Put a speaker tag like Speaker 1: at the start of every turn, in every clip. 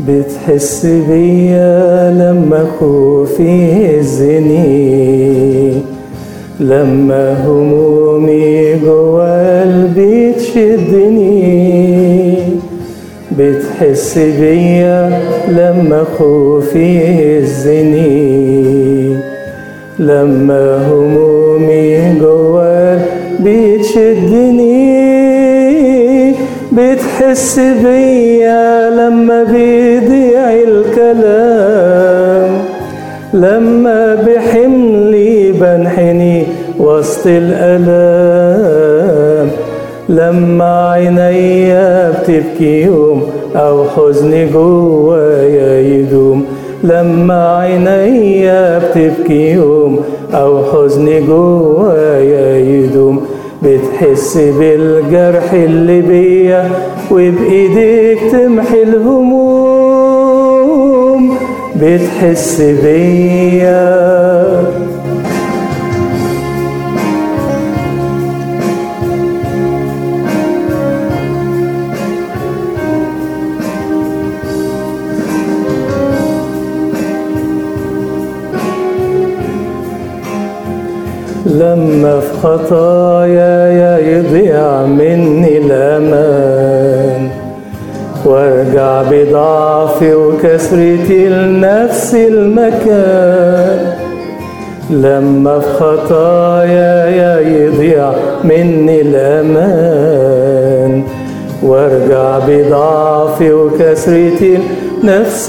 Speaker 1: بتحس بيا لما خوفي يهزني لما همومي جوا قلبي تشدني بتحس بيا لما خوفي يهزني لما همومي جوا قلبي تشدني بتحس بيا لما بيضيع الكلام لما بحملي بنحني وسط الألام لما عينيا بتبكي يوم أو حزني جوايا يدوم لما عينيا بتبكي يوم أو حزني جوايا يدوم بتحس بالجرح اللي بيا وبإيديك تمحي الهموم بتحس بيا لما في خطايا يضيع مني الأمان وارجع بضعفي وكسرتي لنفس المكان لما في خطايا يضيع مني الأمان وارجع بضعفي وكسرتي لنفس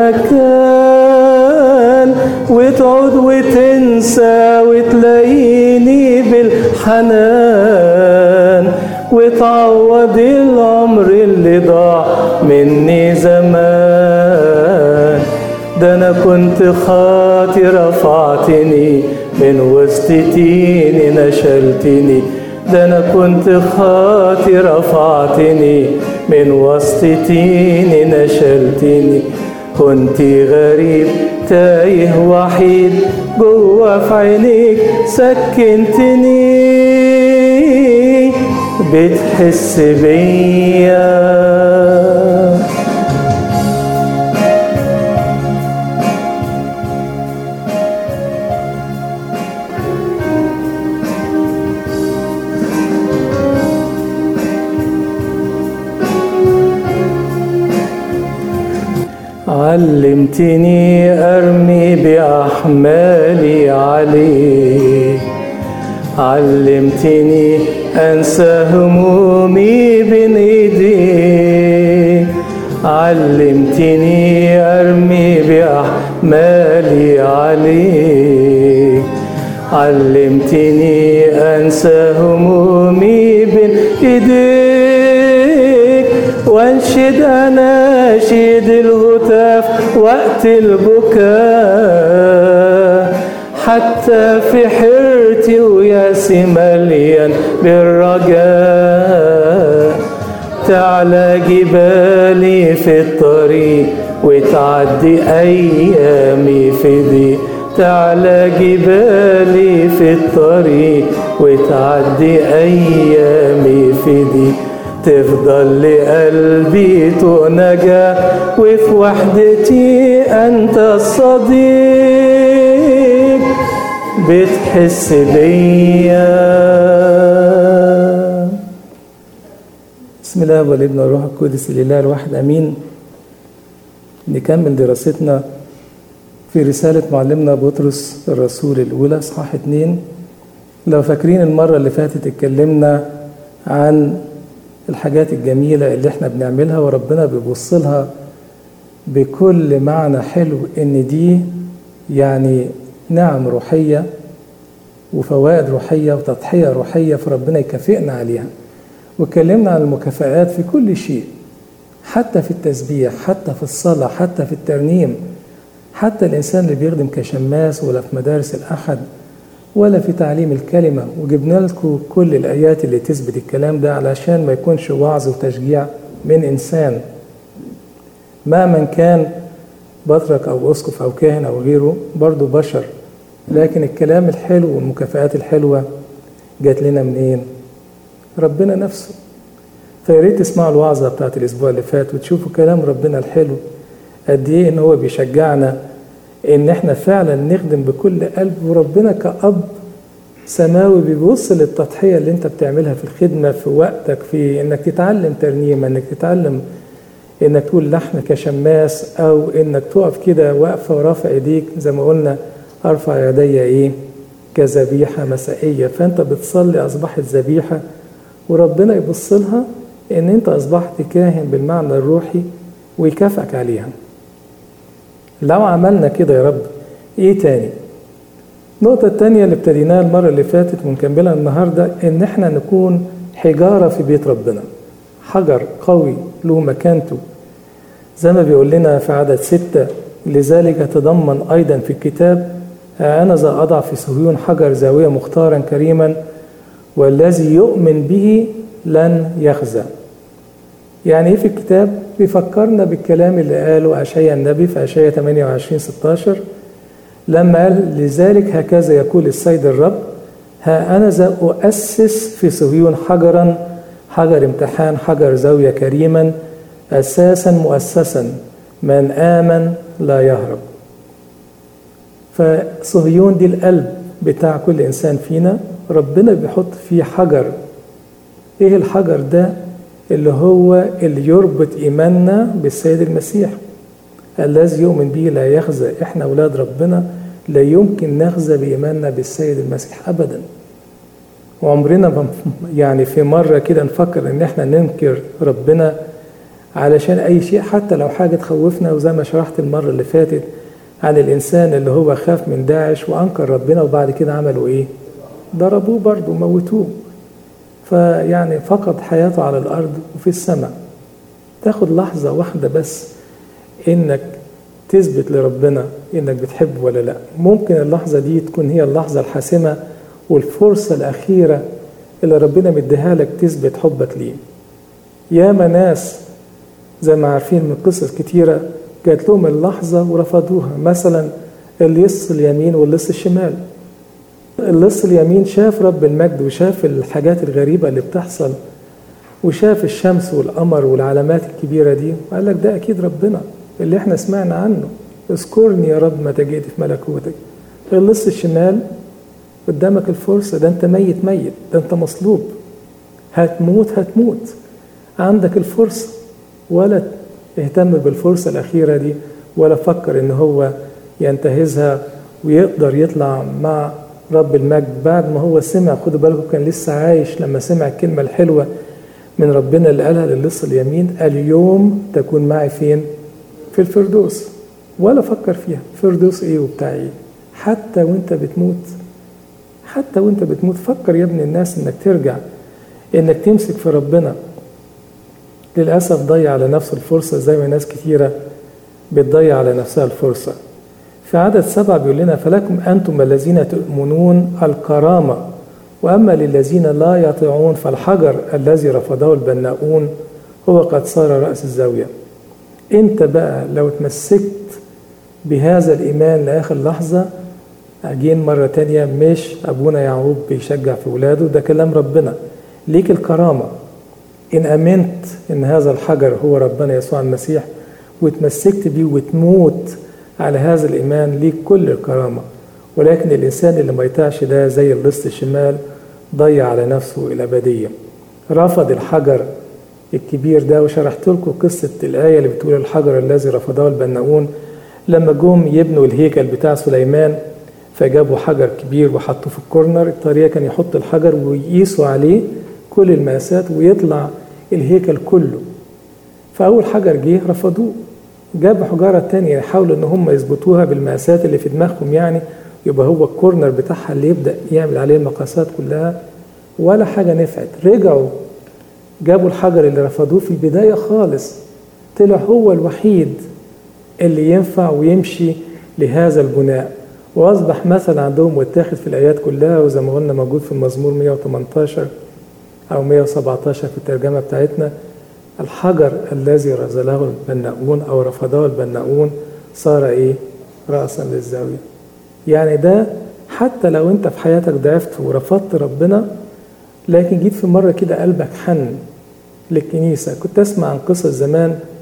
Speaker 1: المكان وتعود وتنسى وتلاقيني بالحنان وتعوض العمر اللي ضاع مني زمان ده انا كنت خاطي رفعتني من وسط تيني نشلتني ده انا كنت خاطي رفعتني من وسط تيني نشلتني كنت غريب تايه وحيد جوا في عينيك سكنتني بتحس بيا علمتني أرمي بأحمالي عليك علمتني أنسى همومي بين إيديك علمتني أرمي بأحمالي عليك علمتني أنسى همومي بين إيديك وانشد أناشيد الهتاف وقت البكاء حتى في حيرتي وياسي مليان بالرجاء تعلى جبالي في الطريق وتعدي أيامي في ضيق تعلى جبالي في الطريق وتعدي أيامي في ضيق تفضل لقلبي تنجى وفي وحدتي أنت الصديق بتحس بيا بسم الله والابن والروح القدس الإله الواحد أمين نكمل دراستنا في رسالة معلمنا بطرس الرسول الأولى إصحاح اتنين لو فاكرين المرة اللي فاتت اتكلمنا عن الحاجات الجميلة اللي احنا بنعملها وربنا بيبص لها بكل معنى حلو ان دي يعني نعم روحية وفوائد روحية وتضحية روحية فربنا يكافئنا عليها واتكلمنا عن المكافآت في كل شيء حتى في التسبيح حتى في الصلاة حتى في الترنيم حتى الإنسان اللي بيخدم كشماس ولا في مدارس الأحد ولا في تعليم الكلمة وجبنا لكم كل الآيات اللي تثبت الكلام ده علشان ما يكونش وعظ وتشجيع من إنسان مهما كان بطرك أو أسقف أو كاهن أو غيره برضه بشر لكن الكلام الحلو والمكافآت الحلوة جات لنا منين؟ ربنا نفسه فيا ريت تسمعوا الوعظة بتاعت الأسبوع اللي فات وتشوفوا كلام ربنا الحلو قد ايه ان هو بيشجعنا ان احنا فعلا نخدم بكل قلب وربنا كأب سماوي بيبص للتضحية اللي انت بتعملها في الخدمة في وقتك في انك تتعلم ترنيمة انك تتعلم انك تقول لحن كشماس او انك تقف كده واقفة ورافع ايديك زي ما قلنا ارفع يدي ايه كذبيحة مسائية فانت بتصلي اصبحت ذبيحة وربنا يبص لها ان انت اصبحت كاهن بالمعنى الروحي ويكافئك عليها لو عملنا كده يا رب ايه تاني النقطة التانية اللي ابتديناها المرة اللي فاتت ونكملها النهاردة إن إحنا نكون حجارة في بيت ربنا حجر قوي له مكانته زي ما بيقول لنا في عدد ستة لذلك تضمن أيضا في الكتاب أنا ذا أضع في صهيون حجر زاوية مختارا كريما والذي يؤمن به لن يخزى يعني ايه في الكتاب بيفكرنا بالكلام اللي قاله أشعيا النبي في أشعيا 28 16 لما قال لذلك هكذا يقول السيد الرب ها أنا ذا أؤسس في صهيون حجرا حجر امتحان حجر زاوية كريما أساسا مؤسسا من آمن لا يهرب فصهيون دي القلب بتاع كل إنسان فينا ربنا بيحط فيه حجر إيه الحجر ده اللي هو اللي يربط إيماننا بالسيد المسيح الذي يؤمن به لا يخزى احنا اولاد ربنا لا يمكن نخزى بايماننا بالسيد المسيح ابدا وعمرنا يعني في مره كده نفكر ان احنا ننكر ربنا علشان اي شيء حتى لو حاجه تخوفنا وزي ما شرحت المره اللي فاتت عن الانسان اللي هو خاف من داعش وانكر ربنا وبعد كده عملوا ايه ضربوه برضه موتوه فيعني فقد حياته على الارض وفي السماء تاخد لحظه واحده بس انك تثبت لربنا انك بتحبه ولا لا ممكن اللحظه دي تكون هي اللحظه الحاسمه والفرصه الاخيره اللي ربنا مديها لك تثبت حبك ليه ياما ناس زي ما عارفين من قصص كتيره جات لهم اللحظه ورفضوها مثلا اللص اليمين واللص الشمال اللص اليمين شاف رب المجد وشاف الحاجات الغريبه اللي بتحصل وشاف الشمس والقمر والعلامات الكبيره دي وقال لك ده اكيد ربنا اللي احنا سمعنا عنه اذكرني يا رب متى جئت في ملكوتك اللص الشمال قدامك الفرصة ده انت ميت ميت ده انت مصلوب هتموت هتموت عندك الفرصة ولا اهتم بالفرصة الأخيرة دي ولا فكر ان هو ينتهزها ويقدر يطلع مع رب المجد بعد ما هو سمع خدوا بالكم كان لسه عايش لما سمع الكلمة الحلوة من ربنا اللي قالها للص اليمين اليوم تكون معي فين في الفردوس ولا فكر فيها فردوس ايه وبتاع ايه حتى وانت بتموت حتى وانت بتموت فكر يا ابن الناس انك ترجع انك تمسك في ربنا للأسف ضيع على نفسه الفرصة زي ما ناس كتيرة بتضيع على نفسها الفرصة في عدد سبعة بيقول لنا فلكم أنتم الذين تؤمنون الكرامة وأما للذين لا يطيعون فالحجر الذي رفضه البناؤون هو قد صار رأس الزاوية انت بقى لو اتمسكت بهذا الإيمان لآخر لحظة أجين مرة تانية مش أبونا يعقوب بيشجع في ولاده ده كلام ربنا ليك الكرامة إن أمنت إن هذا الحجر هو ربنا يسوع المسيح واتمسكت بيه وتموت على هذا الإيمان ليك كل الكرامة ولكن الإنسان اللي ما يطيعش ده زي اللص الشمال ضيع على نفسه الأبدية رفض الحجر الكبير ده وشرحت لكم قصة الآية اللي بتقول الحجر الذي رفضه البناؤون لما جم يبنوا الهيكل بتاع سليمان فجابوا حجر كبير وحطوه في الكورنر الطريقة كان يحط الحجر ويقيسوا عليه كل المقاسات ويطلع الهيكل كله فأول حجر جه رفضوه جابوا حجارة تانية يحاولوا إن هم يظبطوها بالمقاسات اللي في دماغهم يعني يبقى هو الكورنر بتاعها اللي يبدأ يعمل عليه المقاسات كلها ولا حاجة نفعت رجعوا جابوا الحجر اللي رفضوه في البداية خالص طلع هو الوحيد اللي ينفع ويمشي لهذا البناء وأصبح مثل عندهم واتاخد في الآيات كلها وزي ما قلنا موجود في المزمور 118 أو 117 في الترجمة بتاعتنا الحجر الذي رزله البناؤون أو رفضه البناؤون صار إيه؟ رأسا للزاوية يعني ده حتى لو أنت في حياتك ضعفت ورفضت ربنا لكن جيت في مرة كده قلبك حن للكنيسة كنت أسمع عن قصص زمان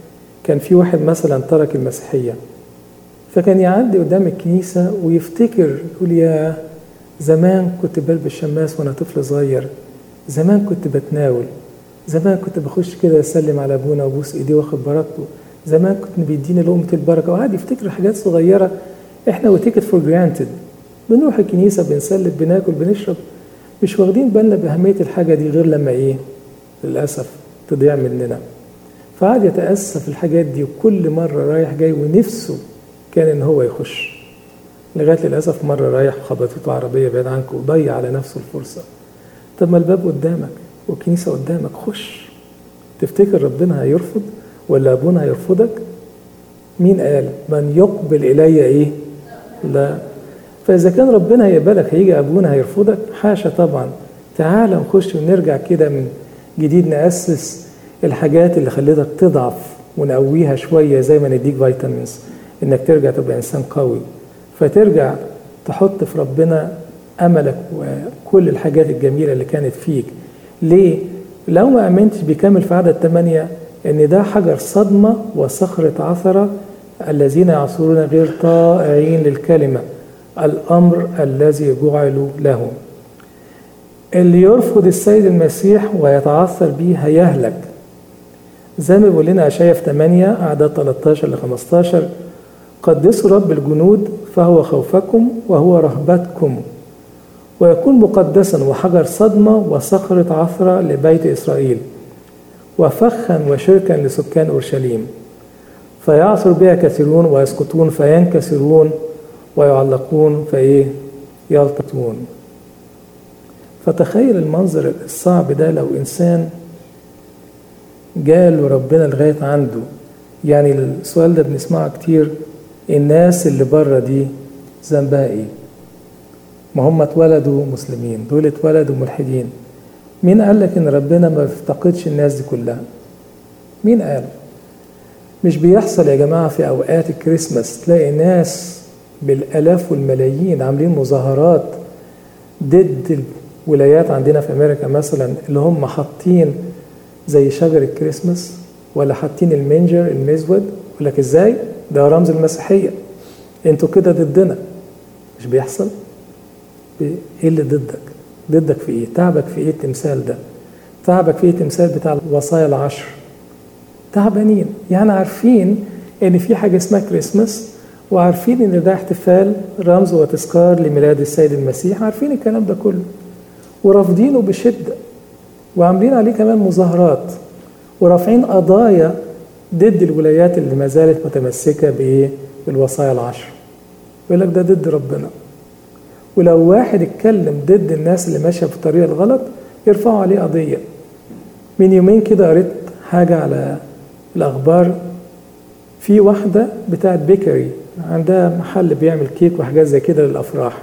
Speaker 1: كان في واحد مثلا ترك المسيحية فكان يعدي قدام الكنيسة ويفتكر يقول يا زمان كنت بلبس شماس وأنا طفل صغير زمان كنت بتناول زمان كنت بخش كده اسلم على ابونا وابوس ايديه واخد بركته زمان كنت بيديني لقمه البركه وقعد يفتكر حاجات صغيره احنا وتيكت فور جرانتد بنروح الكنيسه بنسلم بناكل بنشرب مش واخدين بالنا باهميه الحاجه دي غير لما ايه للاسف تضيع مننا فقعد يتاسف الحاجات دي وكل مره رايح جاي ونفسه كان ان هو يخش لغايه للاسف مره رايح خبطته عربيه بعيد عنك وضيع على نفسه الفرصه طب ما الباب قدامك والكنيسة قدامك خش تفتكر ربنا هيرفض ولا أبونا هيرفضك مين قال من يقبل إلي إيه لا فإذا كان ربنا هيقبلك هيجي أبونا هيرفضك حاشا طبعا تعال نخش ونرجع كده من جديد نأسس الحاجات اللي خلتك تضعف ونقويها شوية زي ما نديك فيتامينز إنك ترجع تبقى إنسان قوي فترجع تحط في ربنا أملك وكل الحاجات الجميلة اللي كانت فيك ليه؟ لو ما امنتش بكامل في عدد ثمانية ان ده حجر صدمة وصخرة عثرة الذين يعصرون غير طائعين للكلمة الامر الذي جعلوا له اللي يرفض السيد المسيح ويتعثر به هيهلك زي ما بيقول لنا اشعياء في 8 اعداد 13 ل 15 قدسوا رب الجنود فهو خوفكم وهو رهبتكم ويكون مقدسا وحجر صدمة وصخرة عثرة لبيت إسرائيل وفخا وشركا لسكان أورشليم فيعثر بها كثيرون ويسقطون فينكسرون ويعلقون فإيه يلتقطون فتخيل المنظر الصعب ده لو إنسان جاله ربنا لغاية عنده يعني السؤال ده بنسمعه كتير الناس اللي بره دي ذنبها ايه ما هم اتولدوا مسلمين دول اتولدوا ملحدين مين قال لك ان ربنا ما بيفتقدش الناس دي كلها مين قال مش بيحصل يا جماعة في أوقات الكريسماس تلاقي ناس بالآلاف والملايين عاملين مظاهرات ضد الولايات عندنا في أمريكا مثلا اللي هم حاطين زي شجر الكريسماس ولا حاطين المنجر المزود يقول لك ازاي ده رمز المسيحية انتوا كده ضدنا مش بيحصل ايه اللي ضدك ضدك في ايه تعبك في ايه التمثال ده تعبك في ايه التمثال بتاع الوصايا العشر تعبانين يعني عارفين ان في حاجه اسمها كريسماس وعارفين ان ده احتفال رمز وتذكار لميلاد السيد المسيح عارفين الكلام ده كله ورافضينه بشده وعاملين عليه كمان مظاهرات ورافعين قضايا ضد الولايات اللي ما زالت متمسكه بايه بالوصايا العشر يقول لك ده ضد ربنا ولو واحد اتكلم ضد الناس اللي ماشيه في الطريق الغلط يرفعوا عليه قضيه من يومين كده قريت حاجه على الاخبار في واحده بتاعت بيكري عندها محل بيعمل كيك وحاجات زي كده للافراح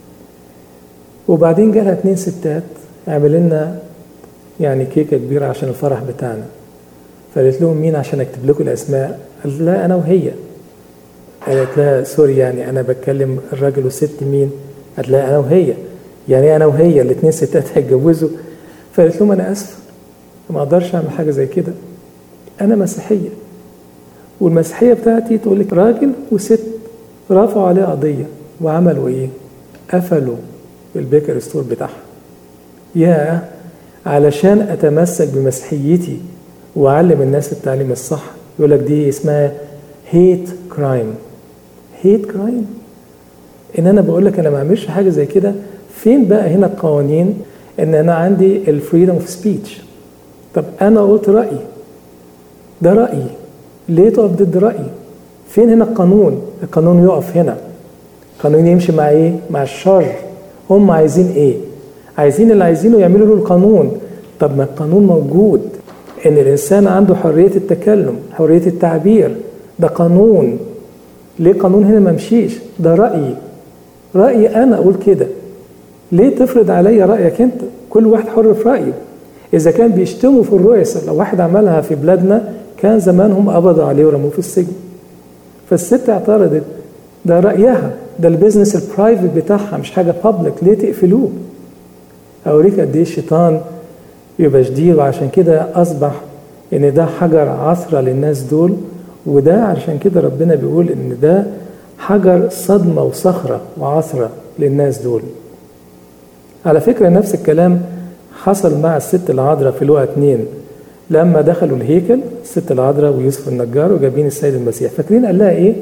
Speaker 1: وبعدين جالها اتنين ستات اعمل لنا يعني كيكه كبيره عشان الفرح بتاعنا فقالت لهم مين عشان اكتب لكم الاسماء قالت لا انا وهي قالت لها سوري يعني انا بتكلم الراجل والست مين قالت لها انا وهي يعني انا وهي الاثنين ستات هيتجوزوا فقالت لهم انا اسفه ما اقدرش اعمل حاجه زي كده انا مسيحيه والمسيحيه بتاعتي تقول لك راجل وست رفعوا عليه قضيه وعملوا ايه قفلوا البيكر ستور بتاعها يا علشان اتمسك بمسيحيتي واعلم الناس التعليم الصح يقول لك دي اسمها هيت كرايم هيت كرايم ان انا بقول لك انا ما اعملش حاجه زي كده فين بقى هنا القوانين ان انا عندي الفريدم اوف سبيتش طب انا قلت رايي ده رايي ليه تقف ضد رايي فين هنا القانون القانون يقف هنا القانون يمشي مع ايه مع الشر هم عايزين ايه عايزين اللي عايزينه يعملوا له القانون طب ما القانون موجود ان الانسان عنده حريه التكلم حريه التعبير ده قانون ليه قانون هنا ما مشيش ده رايي رايي انا اقول كده ليه تفرض عليا رايك انت كل واحد حر في رايه اذا كان بيشتموا في الرؤساء لو واحد عملها في بلادنا كان زمانهم قبضوا عليه ورموه في السجن فالست اعترضت ده رايها ده البيزنس البرايفت بتاعها مش حاجه بابليك ليه تقفلوه اوريك قد ايه الشيطان يبقى شديد وعشان كده اصبح ان ده حجر عثره للناس دول وده علشان كده ربنا بيقول ان ده حجر صدمة وصخرة وعثرة للناس دول على فكرة نفس الكلام حصل مع الست العذراء في لوقا 2 لما دخلوا الهيكل الست العذراء ويوسف النجار وجايبين السيد المسيح فاكرين قال لها ايه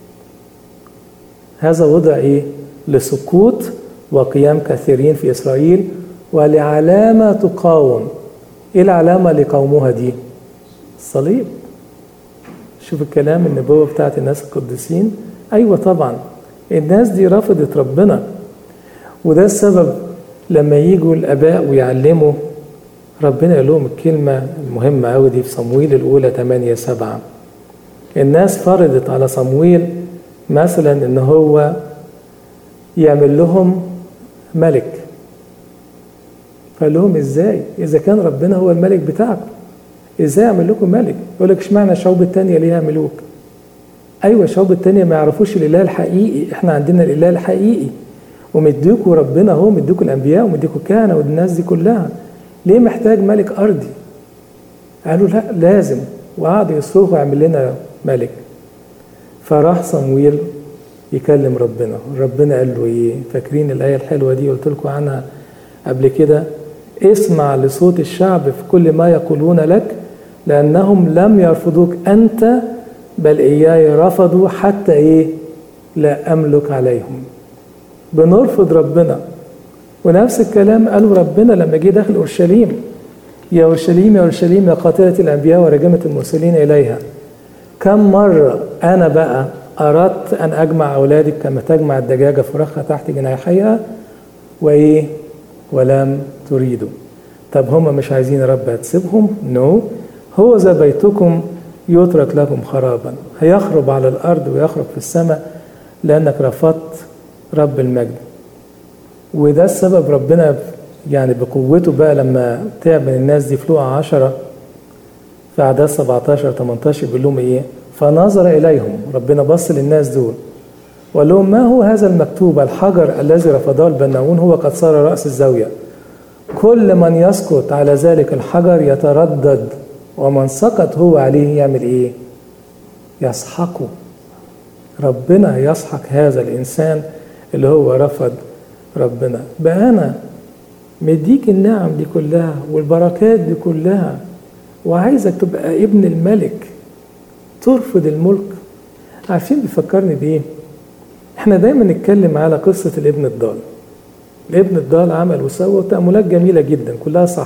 Speaker 1: هذا وضع ايه لسقوط وقيام كثيرين في اسرائيل ولعلامه تقاوم ايه العلامه اللي قاوموها دي الصليب شوف الكلام النبوه بتاعت الناس القديسين ايوه طبعا الناس دي رفضت ربنا وده السبب لما يجوا الاباء ويعلموا ربنا يقول لهم الكلمة المهمة أوي دي في صمويل الأولى 8 7 الناس فرضت على صمويل مثلا إن هو يعمل لهم ملك فقال لهم إزاي إذا كان ربنا هو الملك بتاعكم إزاي أعمل لكم ملك يقول لك اشمعنى الشعوب التانية ليه يعملوك أيوة الشعوب التانية ما يعرفوش الإله الحقيقي إحنا عندنا الإله الحقيقي ومديكوا ربنا هو مديكوا الأنبياء ومديكوا الكهنة والناس دي كلها ليه محتاج ملك أرضي قالوا لا لازم وقعدوا يصرخوا يعمل لنا ملك فراح صمويل يكلم ربنا ربنا قال له ايه فاكرين الآية الحلوة دي قلت لكم عنها قبل كده اسمع لصوت الشعب في كل ما يقولون لك لأنهم لم يرفضوك أنت بل إياي رفضوا حتى إيه لا أملك عليهم بنرفض ربنا ونفس الكلام قالوا ربنا لما جه داخل اورشليم يا اورشليم يا اورشليم يا قاتله الانبياء ورجمه المرسلين اليها كم مره انا بقى اردت ان اجمع اولادك كما تجمع الدجاجه فراخها تحت جناحيها وايه ولم تريدوا طب هم مش عايزين يا رب هتسيبهم نو no. هو ذا بيتكم يترك لكم خرابا هيخرب على الارض ويخرب في السماء لانك رفضت رب المجد وده السبب ربنا يعني بقوته بقى لما تعب من الناس دي في لوقا 10 في أعداد 17 18 بيقول لهم إيه؟ فنظر إليهم ربنا بص للناس دول وقال لهم ما هو هذا المكتوب الحجر الذي رفضه البناؤون هو قد صار رأس الزاوية كل من يسقط على ذلك الحجر يتردد ومن سقط هو عليه يعمل إيه؟ يسحقه ربنا يسحق هذا الإنسان اللي هو رفض ربنا بقى أنا مديك النعم دي كلها والبركات دي كلها وعايزك تبقى ابن الملك ترفض الملك عارفين بيفكرني بإيه؟ احنا دايما نتكلم على قصة الابن الضال الابن الضال عمل وسوى وتأملات جميلة جدا كلها صح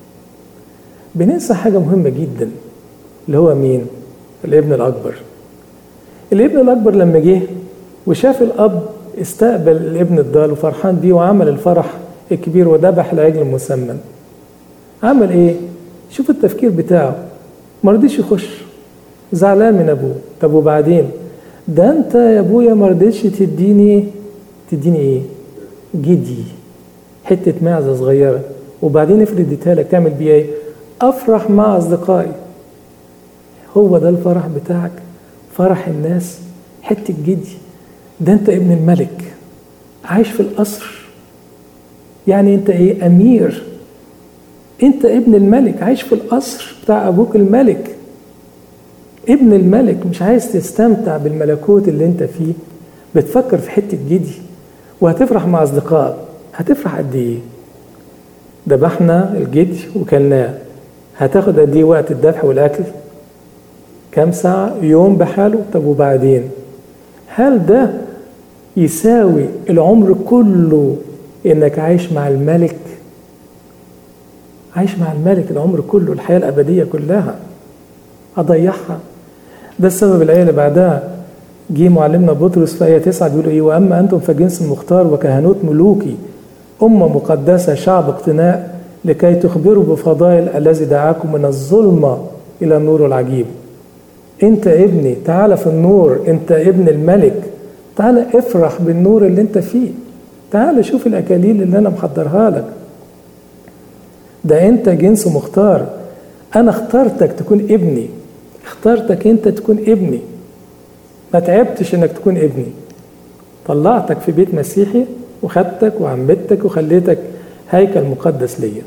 Speaker 1: بننسى حاجة مهمة جدا اللي هو مين؟ الابن الأكبر الابن الأكبر لما جه وشاف الأب استقبل الابن الضال وفرحان بيه وعمل الفرح الكبير وذبح العجل المسمن عمل ايه شوف التفكير بتاعه ما رضيش يخش زعلان من ابوه طب وبعدين ده انت يا ابويا ما رضيتش تديني تديني ايه جدي حته معزه صغيره وبعدين افرض اديتها لك تعمل بيها ايه افرح مع اصدقائي هو ده الفرح بتاعك فرح الناس حته جدي ده انت ابن الملك عايش في القصر يعني انت ايه امير انت ابن الملك عايش في القصر بتاع ابوك الملك ابن الملك مش عايز تستمتع بالملكوت اللي انت فيه بتفكر في حته جدي وهتفرح مع اصدقائك هتفرح قد ايه ذبحنا الجدي وكلناه هتاخد قد ايه وقت الذبح والاكل كام ساعه يوم بحاله طب وبعدين هل ده يساوي العمر كله انك عايش مع الملك عايش مع الملك العمر كله الحياه الابديه كلها اضيعها ده السبب الايه اللي بعدها جه معلمنا بطرس في ايه 9 بيقول ايه واما انتم فجنس مختار وكهنوت ملوكي امه مقدسه شعب اقتناء لكي تخبروا بفضائل الذي دعاكم من الظلمه الى النور العجيب انت ابني تعال في النور انت ابن الملك تعال افرح بالنور اللي انت فيه تعال شوف الاكاليل اللي انا محضرها لك ده انت جنس مختار انا اخترتك تكون ابني اخترتك انت تكون ابني ما تعبتش انك تكون ابني طلعتك في بيت مسيحي وخدتك وعمتك وخليتك هيكل مقدس ليا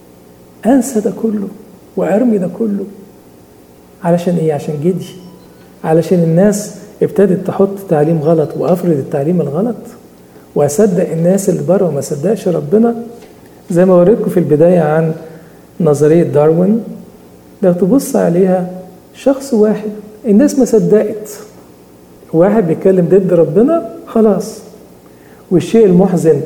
Speaker 1: انسى ده كله وارمي ده كله علشان ايه عشان جدي علشان الناس ابتدت تحط تعليم غلط وافرض التعليم الغلط واصدق الناس اللي بره وما صدقش ربنا زي ما وريتكم في البدايه عن نظريه داروين لو تبص عليها شخص واحد الناس ما صدقت واحد بيتكلم ضد ربنا خلاص والشيء المحزن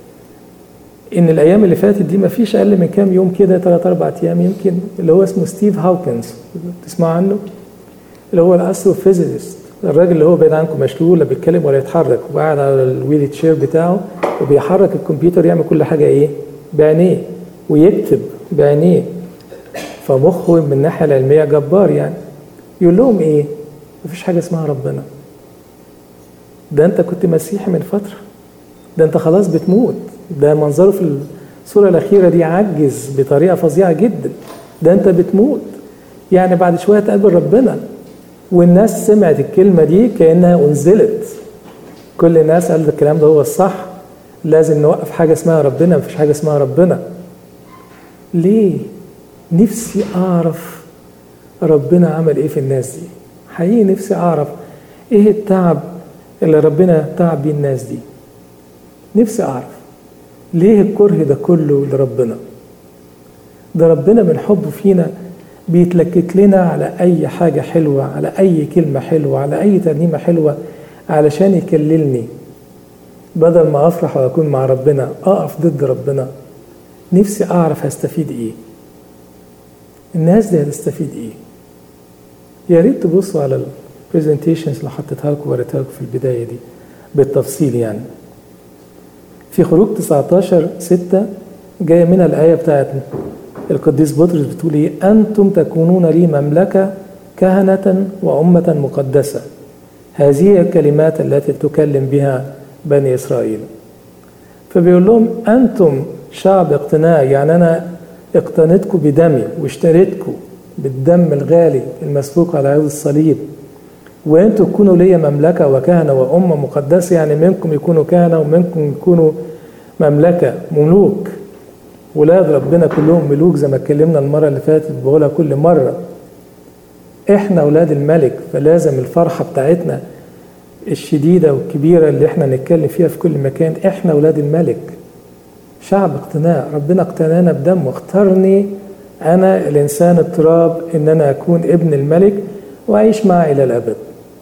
Speaker 1: ان الايام اللي فاتت دي ما فيش اقل من كام يوم كده ثلاث اربع ايام يمكن اللي هو اسمه ستيف هاوكنز تسمع عنه اللي هو الاستروفيزيست الراجل اللي هو بعيد عنكم مشلول لا بيتكلم ولا يتحرك وقاعد على الويل تشير بتاعه وبيحرك الكمبيوتر يعمل كل حاجه ايه بعينيه ويكتب بعينيه فمخه من الناحيه العلميه جبار يعني يقول لهم ايه مفيش حاجه اسمها ربنا ده انت كنت مسيحي من فتره ده انت خلاص بتموت ده منظره في الصوره الاخيره دي عجز بطريقه فظيعه جدا ده انت بتموت يعني بعد شويه تقابل ربنا والناس سمعت الكلمه دي كانها انزلت كل الناس قالت الكلام ده هو الصح لازم نوقف حاجه اسمها ربنا مفيش حاجه اسمها ربنا ليه نفسي اعرف ربنا عمل ايه في الناس دي حقيقي نفسي اعرف ايه التعب اللي ربنا تعب بيه الناس دي نفسي اعرف ليه الكره ده كله لربنا ده ربنا من حبه فينا بيتلكك لنا على اي حاجه حلوه على اي كلمه حلوه على اي ترنيمه حلوه علشان يكللني بدل ما افرح واكون مع ربنا اقف ضد ربنا نفسي اعرف هستفيد ايه الناس دي هتستفيد ايه يا ريت تبصوا على البرزنتيشنز اللي حطيتها لكم وريتها لكم في البدايه دي بالتفصيل يعني في خروج 19 6 جايه منها الايه بتاعت القديس بطرس بتقول ايه انتم تكونون لي مملكه كهنه وامه مقدسه هذه هي الكلمات التي تكلم بها بني اسرائيل فبيقول لهم انتم شعب اقتناء يعني انا اقتنيتكم بدمي واشتريتكم بالدم الغالي المسفوك على عود الصليب وانتم تكونوا ليا مملكه وكهنه وامه مقدسه يعني منكم يكونوا كهنه ومنكم يكونوا مملكه ملوك ولاد ربنا كلهم ملوك زي ما اتكلمنا المره اللي فاتت بقولها كل مره احنا اولاد الملك فلازم الفرحه بتاعتنا الشديده والكبيره اللي احنا نتكلم فيها في كل مكان احنا اولاد الملك شعب اقتناء ربنا اقتنانا بدمه اختارني انا الانسان التراب ان انا اكون ابن الملك واعيش معه الى الابد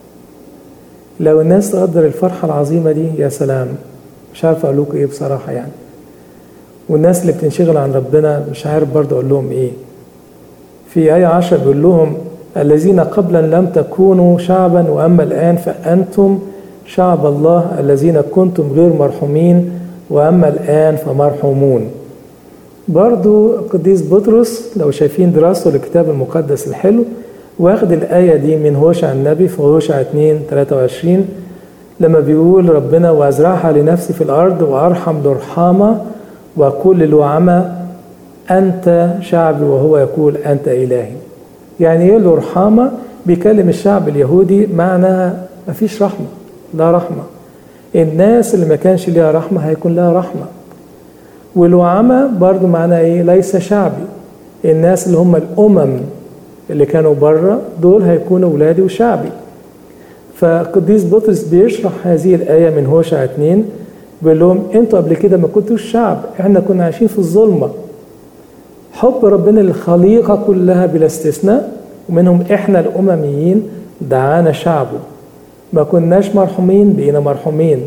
Speaker 1: لو الناس تقدر الفرحه العظيمه دي يا سلام مش عارف اقول لكم ايه بصراحه يعني والناس اللي بتنشغل عن ربنا مش عارف برضه اقول لهم ايه في آية عشر بيقول لهم الذين قبلا لم تكونوا شعبا وأما الآن فأنتم شعب الله الذين كنتم غير مرحومين وأما الآن فمرحومون برضو القديس بطرس لو شايفين دراسته للكتاب المقدس الحلو واخد الآية دي من هوشع النبي في هوشع 2 23 لما بيقول ربنا وأزرعها لنفسي في الأرض وأرحم لرحامة وأقول للوعمة أنت شعبي وهو يقول أنت إلهي يعني إيه الرحامة بيكلم الشعب اليهودي معناها مفيش رحمة لا رحمة الناس اللي ما كانش ليها رحمة هيكون لها رحمة والوعمة برضو معناها إيه ليس شعبي الناس اللي هم الأمم اللي كانوا بره دول هيكونوا ولادي وشعبي فقديس بطرس بيشرح هذه الآية من هوشع 2 بيقول لهم انتوا قبل كده ما كنتوش شعب احنا كنا عايشين في الظلمه حب ربنا للخليقه كلها بلا استثناء ومنهم احنا الامميين دعانا شعبه ما كناش مرحومين بقينا مرحومين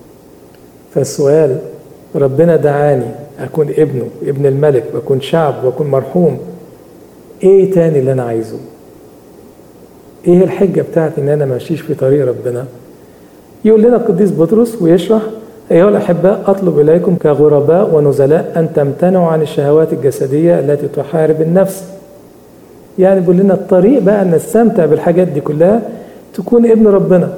Speaker 1: فالسؤال ربنا دعاني اكون ابنه ابن الملك واكون شعب واكون مرحوم ايه تاني اللي انا عايزه ايه الحجه بتاعتي ان انا ماشيش في طريق ربنا يقول لنا القديس بطرس ويشرح أيها الأحباء أطلب إليكم كغرباء ونزلاء أن تمتنعوا عن الشهوات الجسدية التي تحارب النفس يعني بيقول لنا الطريق بقى أن نستمتع بالحاجات دي كلها تكون ابن ربنا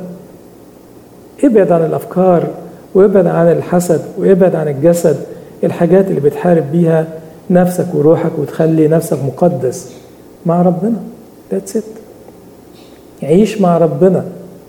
Speaker 1: ابعد عن الأفكار وابعد عن الحسد وابعد عن الجسد الحاجات اللي بتحارب بيها نفسك وروحك وتخلي نفسك مقدس مع ربنا That's it عيش مع ربنا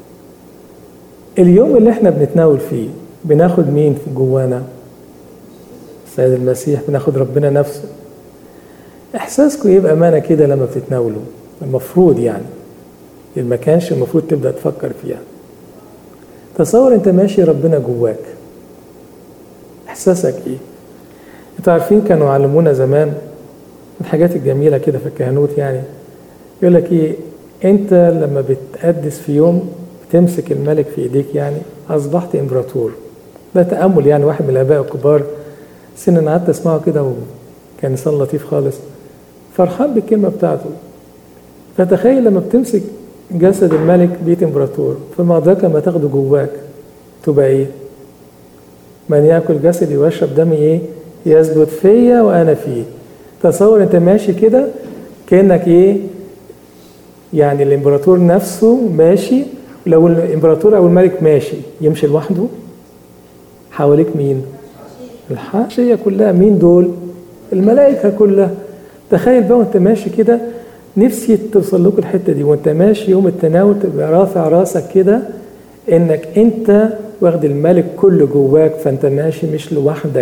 Speaker 1: اليوم اللي احنا بنتناول فيه بناخد مين في جوانا السيد المسيح بناخد ربنا نفسه احساسكم ايه بامانه كده لما بتتناولوا المفروض يعني اللي ما كانش المفروض تبدأ تفكر فيها تصور انت ماشي ربنا جواك احساسك ايه انتوا عارفين كانوا علمونا زمان من الحاجات الجميلة كده في الكهنوت يعني يقول لك ايه انت لما بتقدس في يوم بتمسك الملك في ايديك يعني اصبحت امبراطور ده تأمل يعني واحد من الاباء الكبار سنة قعدت اسمعه كده وكان انسان لطيف خالص فرحان بالكلمة بتاعته فتخيل لما بتمسك جسد الملك بيت امبراطور فما ذاك لما تاخده جواك تبقى ايه من ياكل جسدي ويشرب دمي ايه يثبت فيا وانا فيه تصور انت ماشي كده كانك ايه يعني الامبراطور نفسه ماشي لو الامبراطور او الملك ماشي يمشي لوحده حواليك مين الحاشيه كلها مين دول الملائكه كلها تخيل بقى وانت ماشي كده نفسي توصل لكم الحته دي وانت ماشي يوم التناول تبقى رافع راسك كده انك انت واخد الملك كله جواك فانت ماشي مش لوحدك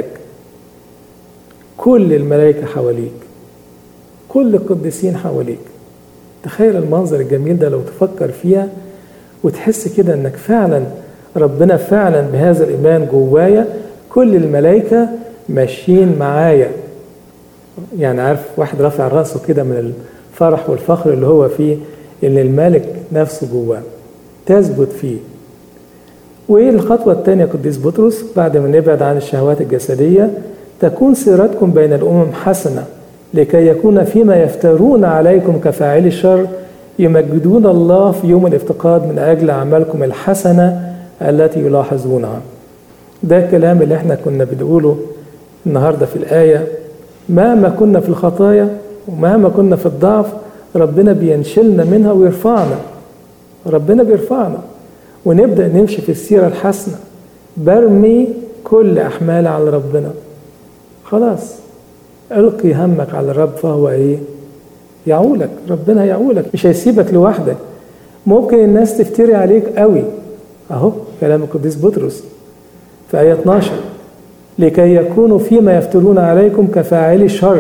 Speaker 1: كل الملائكه حواليك كل القديسين حواليك تخيل المنظر الجميل ده لو تفكر فيها وتحس كده انك فعلا ربنا فعلا بهذا الايمان جوايا كل الملائكه ماشيين معايا يعني عارف واحد رافع راسه كده من الفرح والفخر اللي هو فيه ان الملك نفسه جواه تثبت فيه وايه الخطوه الثانيه قديس بطرس بعد ما نبعد عن الشهوات الجسديه تكون سيرتكم بين الامم حسنه لكي يكون فيما يفترون عليكم كفاعلي الشر يمجدون الله في يوم الافتقاد من اجل اعمالكم الحسنه التي يلاحظونها ده الكلام اللي احنا كنا بنقوله النهارده في الايه مهما كنا في الخطايا ومهما كنا في الضعف ربنا بينشلنا منها ويرفعنا ربنا بيرفعنا ونبدا نمشي في السيره الحسنه برمي كل احمالي على ربنا خلاص القي همك على الرب فهو ايه يعولك ربنا يعولك مش هيسيبك لوحدك ممكن الناس تفتري عليك قوي اهو كلام القديس بطرس في آية 12 لكي يكونوا فيما يفترون عليكم كفاعلي الشر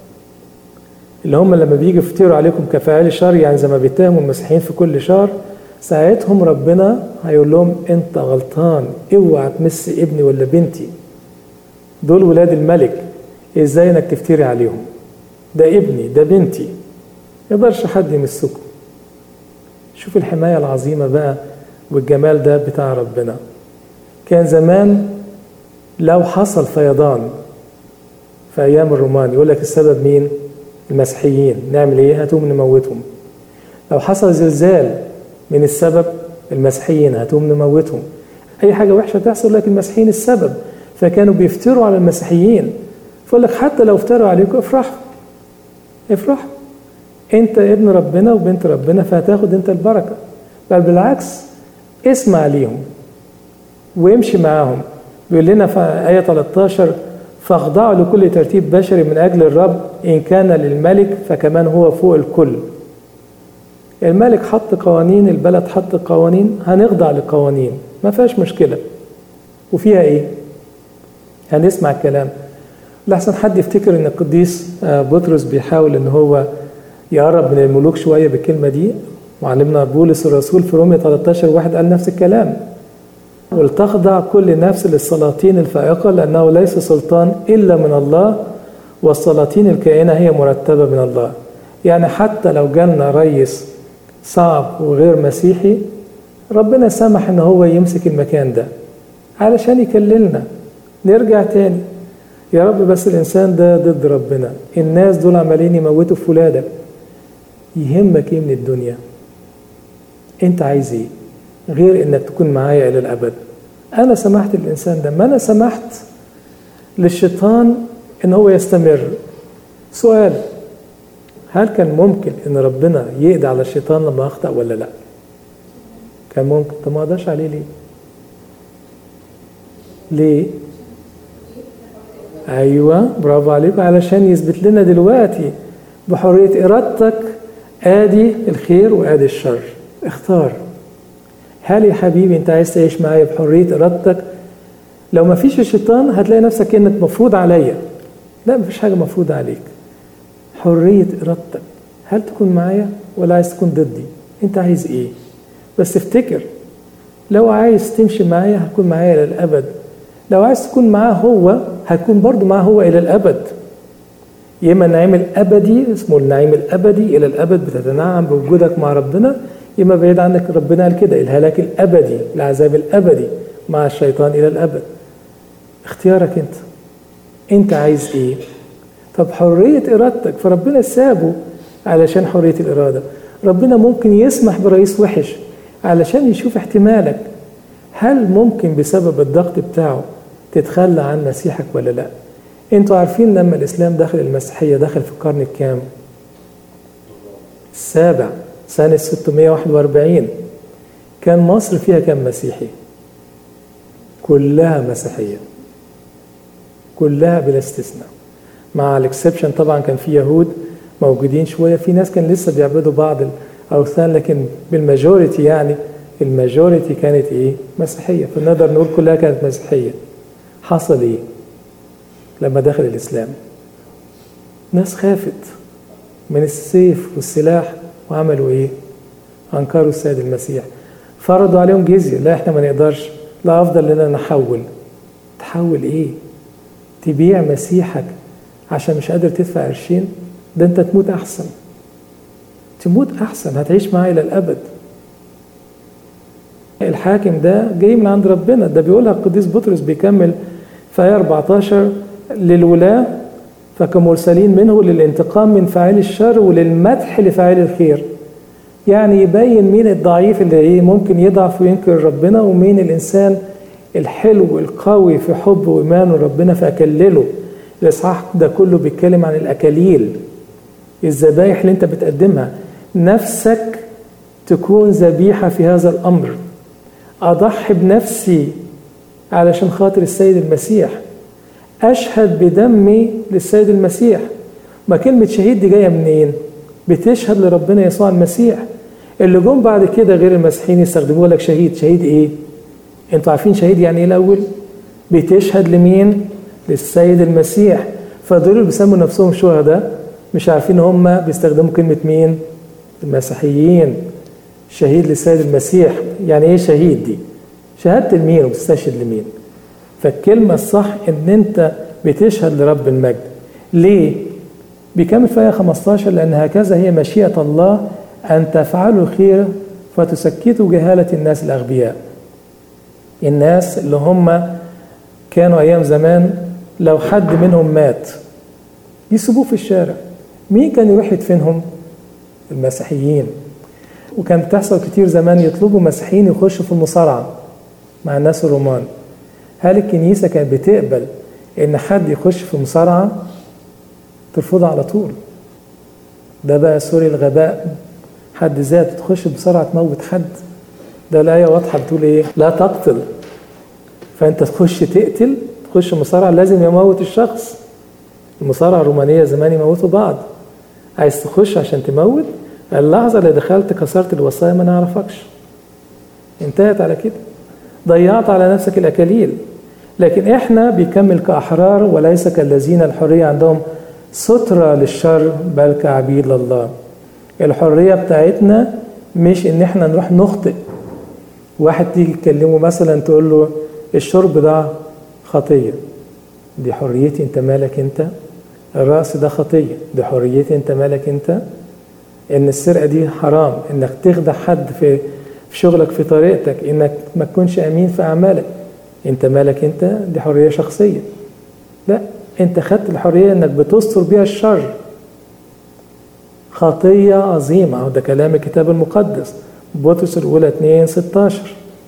Speaker 1: اللي هم لما بيجي يفتروا عليكم كفاعلي الشر يعني زي ما بيتهموا المسيحيين في كل شر ساعتهم ربنا هيقول لهم انت غلطان اوعى تمس ابني ولا بنتي دول ولاد الملك ازاي انك تفتري عليهم ده ابني ده بنتي يقدرش حد يمسكم شوف الحماية العظيمة بقى والجمال ده بتاع ربنا كان زمان لو حصل فيضان في أيام الرومان يقول لك السبب مين؟ المسيحيين نعمل إيه؟ هاتوهم نموتهم لو حصل زلزال من السبب المسيحيين هاتوهم نموتهم أي حاجة وحشة تحصل لك المسيحيين السبب فكانوا بيفتروا على المسيحيين فيقول لك حتى لو افتروا عليكم افرحوا افرحوا انت ابن ربنا وبنت ربنا فهتاخد انت البركه بل بالعكس اسمع ليهم وامشي معاهم بيقول لنا في آية 13 فاخضعوا لكل ترتيب بشري من أجل الرب إن كان للملك فكمان هو فوق الكل الملك حط قوانين البلد حط قوانين هنخضع للقوانين ما فيهاش مشكلة وفيها إيه هنسمع الكلام لحسن حد يفتكر ان القديس بطرس بيحاول ان هو يقرب من الملوك شويه بالكلمه دي معلمنا بولس الرسول في رومية 13 واحد قال نفس الكلام ولتخضع كل نفس للسلاطين الفائقة لأنه ليس سلطان إلا من الله والسلاطين الكائنة هي مرتبة من الله يعني حتى لو جالنا رئيس صعب وغير مسيحي ربنا سمح ان هو يمسك المكان ده علشان يكللنا نرجع تاني يا رب بس الانسان ده ضد ربنا الناس دول عمالين يموتوا في ولادك يهمك ايه من الدنيا انت عايز ايه غير انك تكون معايا الى الابد انا سمحت للانسان ده ما انا سمحت للشيطان ان هو يستمر سؤال هل كان ممكن ان ربنا يقضي على الشيطان لما اخطا ولا لا كان ممكن طب ما قدرش عليه ليه ليه ايوه برافو عليكم علشان يثبت لنا دلوقتي بحريه ارادتك ادي الخير وادي الشر اختار هل يا حبيبي انت عايز تعيش معايا بحريه ارادتك لو ما فيش الشيطان هتلاقي نفسك انك مفروض عليا لا ما فيش حاجه مفروضه عليك حريه ارادتك هل تكون معايا ولا عايز تكون ضدي انت عايز ايه بس افتكر لو عايز تمشي معايا هتكون معايا الى الابد لو عايز تكون معاه هو هتكون برضو معاه هو الى الابد يا اما النعيم الابدي اسمه النعيم الابدي الى الابد بتتنعم بوجودك مع ربنا يا اما بعيد عنك ربنا قال كده الهلاك الابدي العذاب الابدي مع الشيطان الى الابد اختيارك انت انت عايز ايه طب حريه ارادتك فربنا سابه علشان حريه الاراده ربنا ممكن يسمح برئيس وحش علشان يشوف احتمالك هل ممكن بسبب الضغط بتاعه تتخلى عن مسيحك ولا لا انتوا عارفين لما الاسلام دخل المسيحيه دخل في القرن الكام السابع سنة 641 كان مصر فيها كم مسيحي كلها مسيحية كلها بلا استثناء مع الاكسبشن طبعا كان في يهود موجودين شوية في ناس كان لسه بيعبدوا بعض الأوثان لكن بالماجوريتي يعني الماجوريتي كانت ايه مسيحية فنقدر نقول كلها كانت مسيحية حصل ايه لما دخل الإسلام ناس خافت من السيف والسلاح وعملوا ايه انكروا السيد المسيح فرضوا عليهم جزية لا احنا ما نقدرش لا افضل لنا نحول تحول ايه تبيع مسيحك عشان مش قادر تدفع قرشين ده انت تموت احسن تموت احسن هتعيش معاه الى الابد الحاكم ده جاي من عند ربنا ده بيقولها القديس بطرس بيكمل في آية 14 للولاة فكمرسلين منه للانتقام من فاعل الشر وللمدح لفاعل الخير يعني يبين مين الضعيف اللي ايه ممكن يضعف وينكر ربنا ومين الانسان الحلو القوي في حب وايمانه ربنا فاكلله الاصحاح ده كله بيتكلم عن الاكاليل الذبايح اللي انت بتقدمها نفسك تكون ذبيحه في هذا الامر اضحي بنفسي علشان خاطر السيد المسيح أشهد بدمي للسيد المسيح ما كلمة شهيد دي جاية منين؟ بتشهد لربنا يسوع المسيح اللي جم بعد كده غير المسيحيين يستخدموه لك شهيد شهيد ايه؟ انتوا عارفين شهيد يعني ايه الاول؟ بتشهد لمين؟ للسيد المسيح فدول اللي بيسموا نفسهم شهداء مش عارفين هم بيستخدموا كلمة مين؟ المسيحيين شهيد للسيد المسيح يعني ايه شهيد دي؟ شهادة لمين وبتستشهد لمين؟ فالكلمة الصح إن أنت بتشهد لرب المجد. ليه؟ بيكمل في آية 15 لأن هكذا هي مشيئة الله أن تفعلوا الخير فتسكتوا جهالة الناس الأغبياء. الناس اللي هم كانوا أيام زمان لو حد منهم مات يسيبوه في الشارع. مين كان يروح يدفنهم؟ المسيحيين. وكانت بتحصل كتير زمان يطلبوا مسيحيين يخشوا في المصارعة مع الناس الرومان. هل الكنيسة كانت بتقبل إن حد يخش في مصارعة؟ ترفضها على طول. ده بقى سوري الغباء حد ذاته تخش بسرعة تموت حد. ده الآية واضحة بتقول إيه؟ لا تقتل. فأنت تخش تقتل تخش مصارعة لازم يموت الشخص. المصارعة الرومانية زمان يموتوا بعض. عايز تخش عشان تموت؟ اللحظة اللي دخلت كسرت الوصايا ما نعرفكش. انتهت على كده. ضيعت على نفسك الأكاليل لكن إحنا بيكمل كأحرار وليس كالذين الحرية عندهم سترة للشر بل كعبيد لله الحرية بتاعتنا مش إن إحنا نروح نخطئ واحد تيجي تكلمه مثلا تقول له الشرب ده خطية دي حريتي انت مالك انت الرأس ده خطية دي حريتي انت مالك انت ان السرقة دي حرام انك تخدع حد في في شغلك في طريقتك انك ما تكونش امين في اعمالك انت مالك انت دي حريه شخصيه لا انت خدت الحريه انك بتستر بيها الشر خطيه عظيمه وده كلام الكتاب المقدس بطرس الاولى 2 16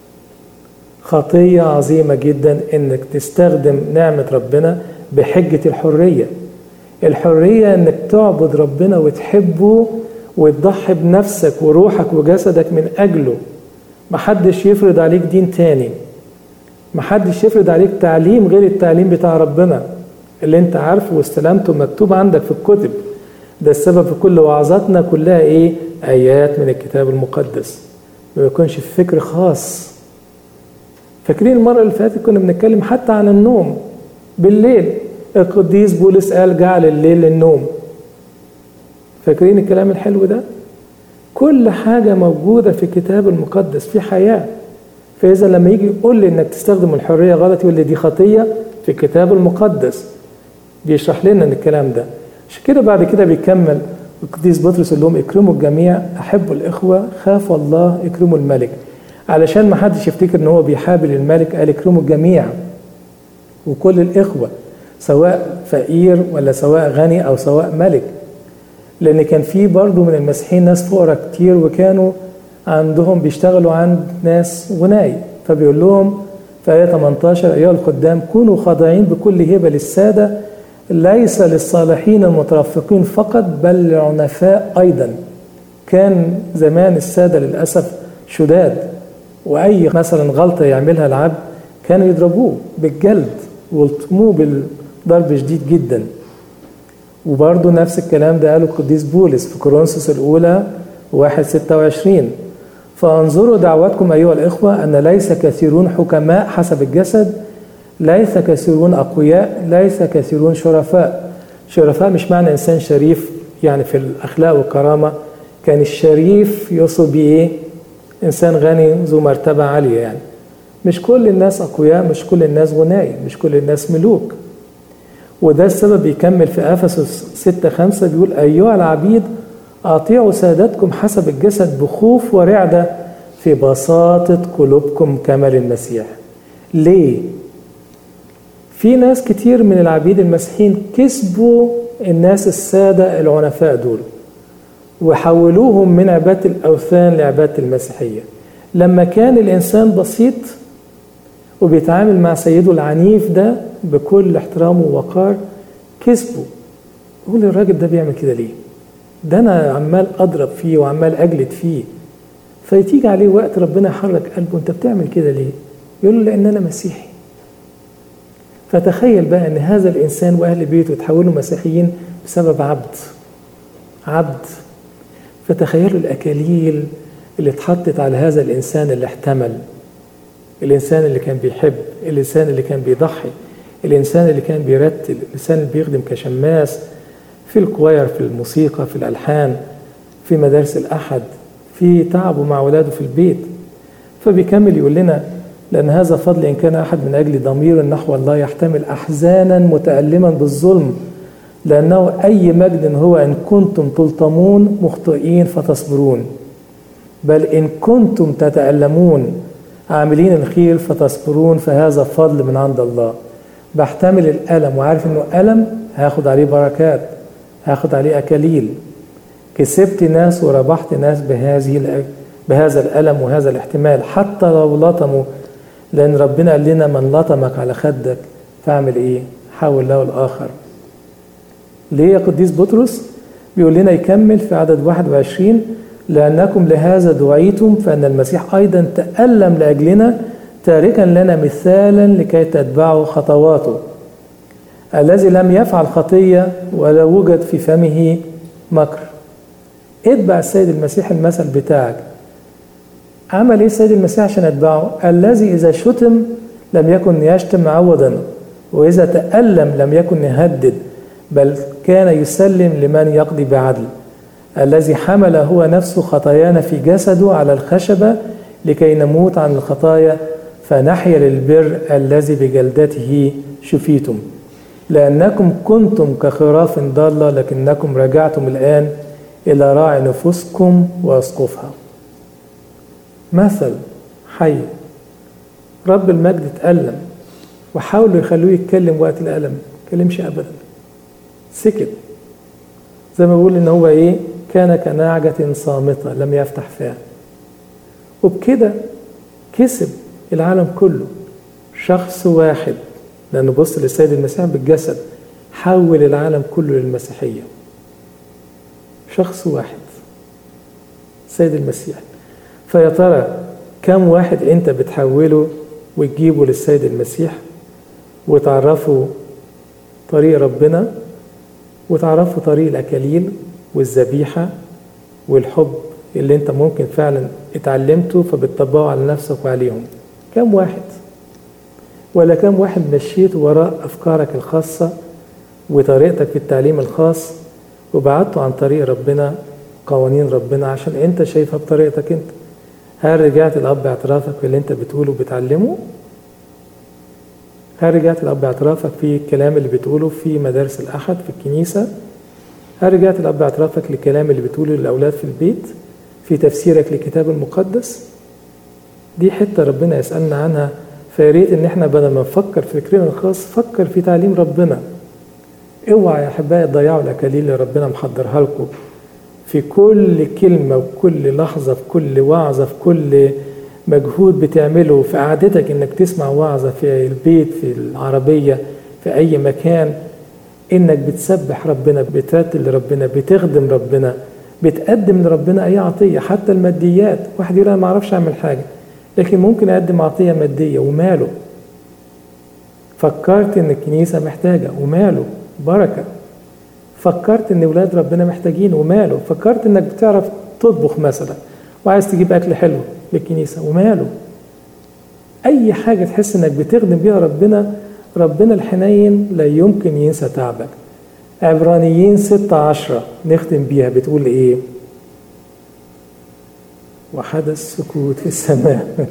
Speaker 1: خطيه عظيمه جدا انك تستخدم نعمه ربنا بحجه الحريه الحريه انك تعبد ربنا وتحبه وتضحي بنفسك وروحك وجسدك من أجله محدش يفرض عليك دين تاني محدش يفرض عليك تعليم غير التعليم بتاع ربنا اللي انت عارفه واستلمته مكتوب عندك في الكتب ده السبب في كل وعظاتنا كلها ايه ايات من الكتاب المقدس ما يكونش في فكر خاص فاكرين المرة اللي فاتت كنا بنتكلم حتى عن النوم بالليل القديس بولس قال جعل الليل للنوم فاكرين الكلام الحلو ده كل حاجة موجودة في الكتاب المقدس في حياة فإذا لما يجي يقول لي إنك تستخدم الحرية غلط يقول لي دي خطية في الكتاب المقدس بيشرح لنا إن الكلام ده عشان كده بعد كده بيكمل القديس بطرس يقول لهم اكرموا الجميع احبوا الاخوه خافوا الله اكرموا الملك علشان ما حدش يفتكر ان هو بيحابل الملك قال اكرموا الجميع وكل الاخوه سواء فقير ولا سواء غني او سواء ملك لان كان في برضه من المسيحيين ناس فقراء كتير وكانوا عندهم بيشتغلوا عند ناس غناي فبيقول لهم في آية 18 أيها الخدام كونوا خاضعين بكل هبة للسادة ليس للصالحين المترفقين فقط بل للعنفاء أيضا كان زمان السادة للأسف شداد وأي مثلا غلطة يعملها العبد كانوا يضربوه بالجلد ويلطموه بالضرب شديد جدا وبرضه نفس الكلام ده قاله القديس بولس في كورنثوس الأولى واحد ستة وعشرين فانظروا دعوتكم أيها الإخوة أن ليس كثيرون حكماء حسب الجسد ليس كثيرون أقوياء ليس كثيرون شرفاء شرفاء مش معنى إنسان شريف يعني في الأخلاق والكرامة كان الشريف يقصد بيه إيه؟ إنسان غني ذو مرتبة عالية يعني مش كل الناس أقوياء مش كل الناس غناي مش كل الناس ملوك وده السبب يكمل في أفسس 6 5 بيقول أيها العبيد أطيعوا سادتكم حسب الجسد بخوف ورعدة في بساطة قلوبكم كما للمسيح ليه؟ في ناس كتير من العبيد المسيحيين كسبوا الناس السادة العنفاء دول وحولوهم من عبادة الأوثان لعبادة المسيحية لما كان الإنسان بسيط وبيتعامل مع سيده العنيف ده بكل احترام ووقار كسبه يقول الراجل ده بيعمل كده ليه ده أنا عمال أضرب فيه وعمال أجلد فيه فيتيجي عليه وقت ربنا يحرك قلبه أنت بتعمل كده ليه يقول له لأن أنا مسيحي فتخيل بقى ان هذا الانسان واهل بيته تحولوا مسيحيين بسبب عبد عبد فتخيلوا الاكاليل اللي اتحطت على هذا الانسان اللي احتمل الانسان اللي كان بيحب الانسان اللي كان بيضحي الانسان اللي كان بيرتل الانسان اللي بيخدم كشماس في الكواير في الموسيقى في الالحان في مدارس الاحد في تعبه مع اولاده في البيت فبيكمل يقول لنا لأن هذا فضل إن كان أحد من أجل ضمير نحو الله يحتمل أحزانا متألما بالظلم لأنه أي مجد هو إن كنتم تلطمون مخطئين فتصبرون بل إن كنتم تتألمون عاملين الخير فتصبرون فهذا فضل من عند الله بحتمل الألم وعارف إنه ألم هاخد عليه بركات هاخد عليه أكاليل كسبت ناس وربحت ناس بهذه بهذا الألم وهذا الاحتمال حتى لو لطموا لأن ربنا قال لنا من لطمك على خدك فاعمل إيه؟ حاول له الآخر. ليه يا قديس بطرس؟ بيقول لنا يكمل في عدد 21 لأنكم لهذا دعيتم فأن المسيح أيضا تألم لأجلنا تاركا لنا مثالا لكي تتبعوا خطواته. الذي لم يفعل خطية ولا وجد في فمه مكر. اتبع السيد المسيح المثل بتاعك عمل ايه السيد المسيح عشان اتبعه؟ الذي اذا شتم لم يكن يشتم عوضا واذا تألم لم يكن يهدد بل كان يسلم لمن يقضي بعدل الذي حمل هو نفسه خطايانا في جسده على الخشبة لكي نموت عن الخطايا فنحيا للبر الذي بجلدته شفيتم لأنكم كنتم كخراف ضالة لكنكم رجعتم الآن إلى راعي نفوسكم وأسقفها مثل حي رب المجد اتألم وحاولوا يخلوه يتكلم وقت الألم ما كلمش أبدا سكت زي ما بيقول إن هو إيه كان كناعجة صامتة لم يفتح فاه وبكده كسب العالم كله شخص واحد لأنه بص للسيد المسيح بالجسد حول العالم كله للمسيحية شخص واحد سيد المسيح فيا ترى كم واحد انت بتحوله وتجيبه للسيد المسيح وتعرفه طريق ربنا وتعرفه طريق الاكاليل والذبيحه والحب اللي انت ممكن فعلا اتعلمته فبتطبقه على نفسك وعليهم كم واحد ولا كم واحد مشيت وراء افكارك الخاصه وطريقتك في التعليم الخاص وبعدته عن طريق ربنا قوانين ربنا عشان انت شايفها بطريقتك انت هل رجعت الاب اعترافك في اللي انت بتقوله وبتعلمه هل رجعت الاب اعترافك في الكلام اللي بتقوله في مدارس الاحد في الكنيسه هل رجعت الاب اعترافك للكلام اللي بتقوله للاولاد في البيت في تفسيرك للكتاب المقدس دي حته ربنا يسالنا عنها فياريت ان احنا بدل ما نفكر في فكرنا الخاص فكر في تعليم ربنا اوعى يا احبائي تضيعوا الاكاليل اللي ربنا محضرها لكم في كل كلمه وكل لحظه في كل وعظه في كل مجهود بتعمله في قعدتك انك تسمع وعظه في البيت في العربيه في اي مكان انك بتسبح ربنا بترتل لربنا بتخدم ربنا بتقدم لربنا اي عطيه حتى الماديات واحد يقول انا ما اعرفش اعمل حاجه لكن ممكن اقدم عطيه ماديه وماله فكرت ان الكنيسه محتاجه وماله بركه فكرت ان ولاد ربنا محتاجين وماله فكرت انك بتعرف تطبخ مثلا وعايز تجيب اكل حلو للكنيسه وماله اي حاجه تحس انك بتخدم بيها ربنا ربنا الحنين لا يمكن ينسى تعبك عبرانيين ستة عشرة نختم بيها بتقول ايه وحدث سكوت في السماء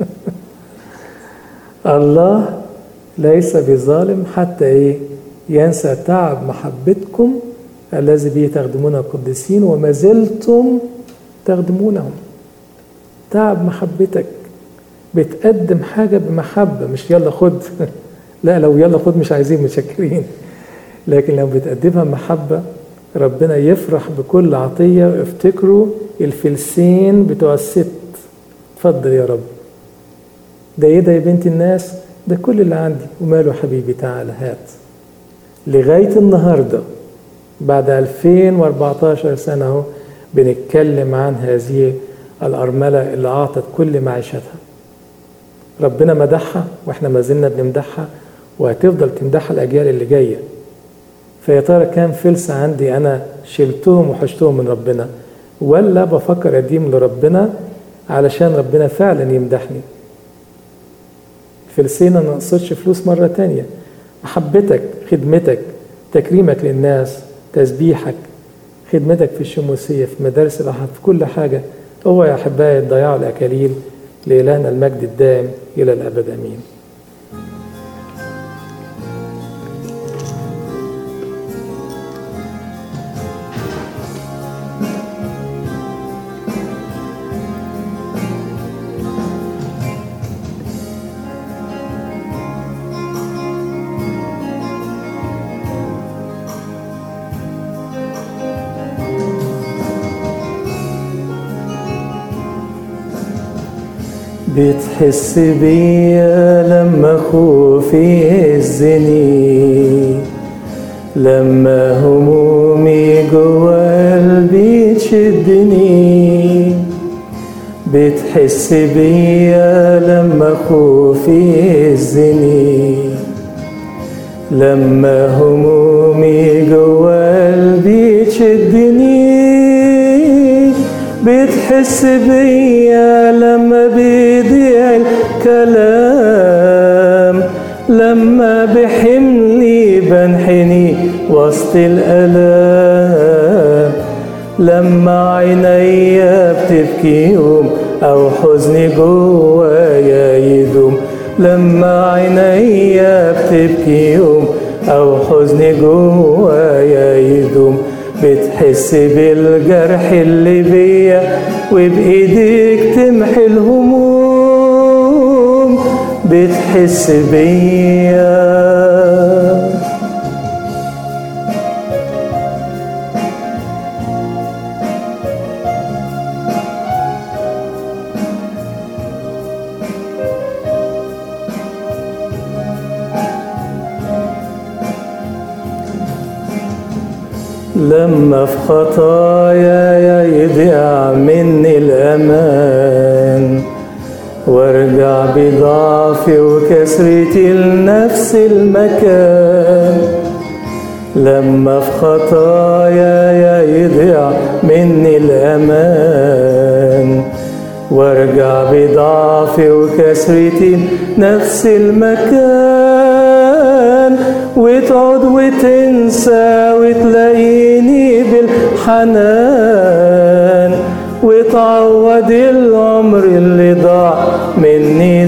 Speaker 1: الله ليس بظالم حتى ايه ينسى تعب محبتكم الذي به تخدمون القديسين وما زلتم تخدمونهم تعب محبتك بتقدم حاجة بمحبة مش يلا خد لا لو يلا خد مش عايزين متشكرين لكن لو بتقدمها محبة ربنا يفرح بكل عطية افتكروا الفلسين بتوع الست اتفضل يا رب ده ايه ده يا بنت الناس ده كل اللي عندي وماله حبيبي تعالى هات لغاية النهاردة بعد 2014 سنة اهو بنتكلم عن هذه الأرملة اللي أعطت كل معيشتها ربنا مدحها واحنا ما زلنا بنمدحها وهتفضل تمدحها الأجيال اللي جاية فيا ترى كام فلس عندي أنا شلتهم وحشتهم من ربنا ولا بفكر أديم لربنا علشان ربنا فعلا يمدحني فلسين أنا نقصدش فلوس مرة تانية محبتك خدمتك تكريمك للناس تسبيحك خدمتك في الشموسية في مدارس الأحد في كل حاجة هو يا أحبائي ضياع الأكاليل لإلهنا المجد الدائم إلى الأبد أمين بتحس بيا لما خوفي يهزني لما همومي جوا قلبي تشدني بتحس بيا لما خوفي يهزني لما همومي جوا قلبي تشدني بتحس بيا لما بيضيع الكلام لما بحملي بنحني وسط الألام لما عينيا بتبكي يوم أو حزني جوايا يدوم لما عينيا بتبكي يوم أو حزني جوايا يدوم بتحس بالجرح اللي بيا وبإيديك تمحي الهموم بتحس بيا لما في خطايا يضيع مني الأمان وارجع بضعفي وكسرتي لنفس المكان لما في خطايا يضيع مني الأمان وارجع بضعفي وكسرتي نفس المكان وتقعد وتنسى وتلاقيني بالحنان وتعوض العمر اللي ضاع مني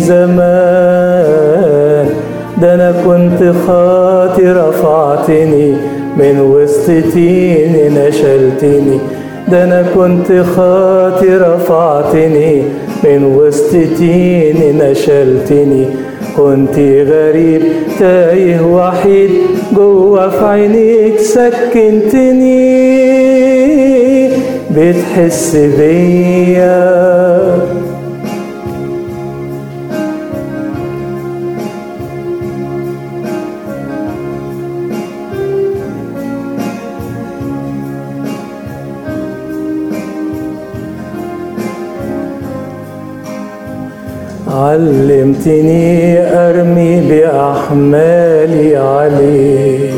Speaker 1: زمان ده انا كنت خاطي رفعتني من وسط تيني نشلتني ده انا كنت خاطي رفعتني من وسط تيني نشلتني كنت غريب تايه وحيد جوا في عينيك سكنتني بتحس بيا علمتني أرمي بأحمالي عليك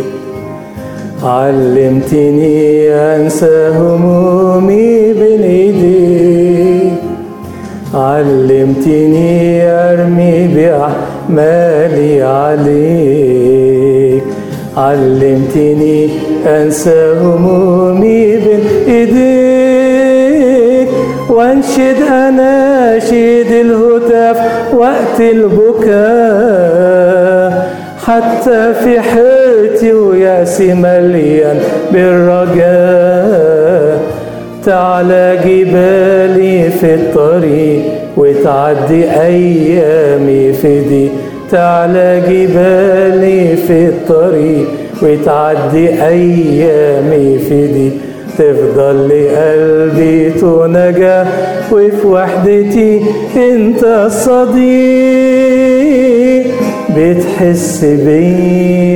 Speaker 1: علمتني أنسى همومي بين إيديك علمتني أرمي بأحمالي عليك علمتني أنسى همومي بين إيديك وانشد أناشيد الهتاف وقت البكاء حتى في حيرتي وياسي مليان بالرجاء تعلى جبالي في الطريق وتعدي أيامي في دي تعلى جبالي في الطريق وتعدي أيامي في دي تفضل لقلبي تنجى وفي وحدتي انت الصديق بتحس بيا